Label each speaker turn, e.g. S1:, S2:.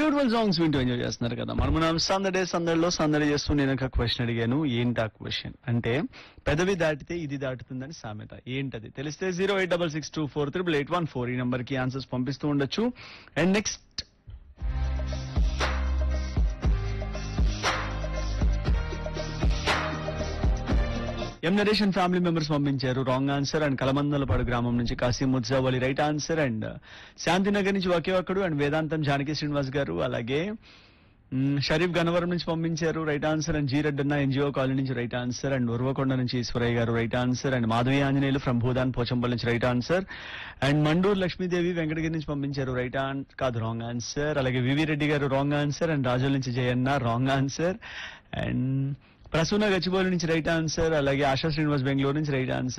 S1: beautiful songs వింటూ enjoy చేస్తున్నారు కదా మనం మనం సందడే సందడిలో సందడి చేస్తూ నేను ఒక క్వశ్చన్ అడిగాను ఏంటి ఆ క్వశ్చన్ అంటే పెదవి దాటితే ఇది దాటుతుందని సామెత ఏంటది తెలిస్తే zero eight double six two four triple eight one four ఈ నెంబర్ కి ఆన్సర్స్ పంపిస్తూ ఉండొచ్చు అండ్ నెక్స్ట్ ఎం నరేషన్ ఫ్యామిలీ మెంబర్స్ పంపించారు రాంగ్ ఆన్సర్ అండ్ కలమందలపాడు గ్రామం నుంచి కాశీ ముత్సావలి రైట్ ఆన్సర్ అండ్ శాంతినగర్ నుంచి ఒకే ఒక్కడు అండ్ వేదాంతం జానకి శ్రీనివాస్ గారు అలాగే మ్, షరీఫ్ గన్నవరం నుంచి పంపించారు right answer and G Reddanna NGO colony నుంచి రైట్ ఆన్సర్ అండ్ ఉర్వకొండ నుంచి ఈశ్వరయ్య గారు right answer and Madhavi Anjaneyulu from Bhoodan Pochampalli నుంచి right answer and Manduru Lakshmidevi Venkatagiri నుంచి పంపించారు రైట్ ఆన్ కాదు రాంగ్ ఆన్సర్ అలాగే వివి రెడ్డి గారు రాంగ్ ఆన్సర్ అండ్ రాజుల నుంచి Jayanna wrong answer and Prasuna Gachibowli నుంచి రైట్ ఆన్సర్ అలాగే ఆశా శ్రీనివాస్ బెంగళూరు నుంచి రైట్ ఆన్సర్